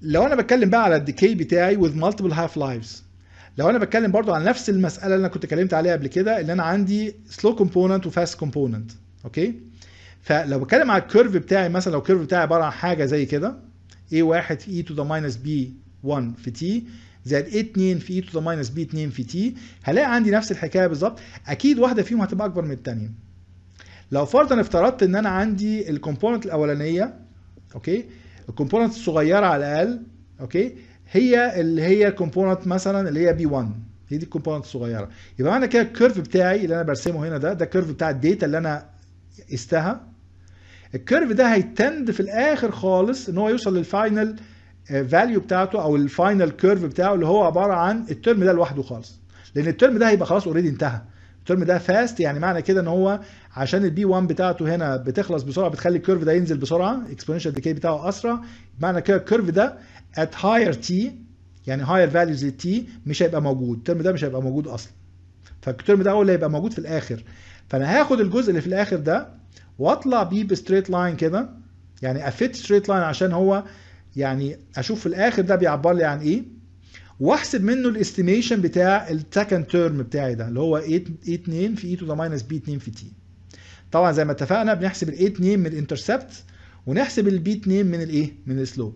لو انا بتكلم بقى على الديكي بتاعي with multiple half lives لو انا بتكلم برضو عن نفس المساله اللي انا كنت اتكلمت عليها قبل كده اللي انا عندي slow component وفاست component اوكي فلو بتكلم على الكيرف بتاعي مثلا لو الكيرف بتاعي عباره عن حاجه زي كده a1 في e to the minus b1 في t زائد a2 في e to the minus b2 في t هلاقي عندي نفس الحكايه بالظبط اكيد واحده فيهم هتبقى اكبر من الثانيه لو فرضا افترضت ان انا عندي الكومبوننت الاولانيه اوكي الكومبوننت الصغيره على الاقل اوكي هي اللي هي الكومبوننت مثلا اللي هي بي 1 هي دي الكومبوننت الصغيره يبقى معنى كده الكيرف بتاعي اللي انا برسمه هنا ده ده الكيرف بتاع الداتا اللي انا قستها الكيرف ده هيتند في الاخر خالص ان هو يوصل للفاينل فاليو بتاعته او الفاينل كيرف بتاعه اللي هو عباره عن الترم ده لوحده خالص لان الترم ده هيبقى خلاص اوريدي انتهى الترم ده فاست يعني معنى كده ان هو عشان البي 1 بتاعته هنا بتخلص بسرعه بتخلي الكيرف ده ينزل بسرعه اكسبوننشال ديكي بتاعه اسرع معنى كده الكيرف ده at higher t يعني higher values للتي مش هيبقى موجود الترم ده مش هيبقى موجود اصلا فالترم ده هو اللي هيبقى موجود في الاخر فانا هاخد الجزء اللي في الاخر ده واطلع بيه بستريت لاين كده يعني افيت ستريت لاين عشان هو يعني اشوف في الاخر ده بيعبر لي عن ايه واحسب منه الاستيميشن بتاع السكند تيرم بتاعي ده اللي هو a 2 في e to the minus b 2 في t طبعا زي ما اتفقنا بنحسب ال a 2 من الانترسبت ونحسب ال b 2 من الايه من السلوب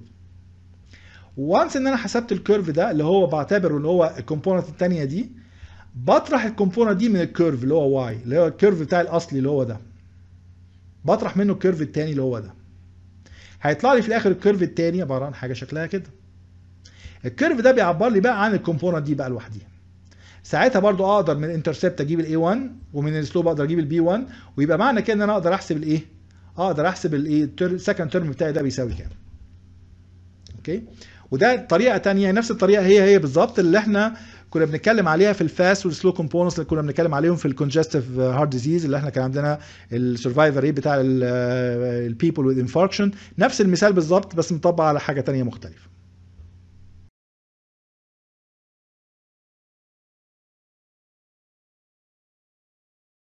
وانس ان انا حسبت الكيرف ده اللي هو بعتبره اللي هو الكومبوننت الثانيه دي بطرح الكومبوننت دي من الكيرف اللي هو واي اللي هو الكيرف بتاع الاصلي اللي هو ده بطرح منه الكيرف الثاني اللي هو ده هيطلع لي في الاخر الكيرف الثاني عباره عن حاجه شكلها كده الكيرف ده بيعبر لي بقى عن الكومبوننت دي بقى لوحديها ساعتها برضو اقدر من الانترسبت اجيب الاي 1 ومن السلوب اقدر اجيب البي 1 ويبقى معنى كده ان انا اقدر احسب الايه اقدر احسب الايه السكند تيرم بتاعي ده بيساوي كام اوكي وده طريقه تانية نفس الطريقه هي هي بالظبط اللي احنا كنا بنتكلم عليها في الفاست والسلو كومبوننتس اللي كنا بنتكلم عليهم في الكونجستيف هارت ديزيز اللي احنا كان عندنا السرفايفر ريت بتاع البيبل وذ انفاركشن نفس المثال بالظبط بس مطبق على حاجه تانية مختلفه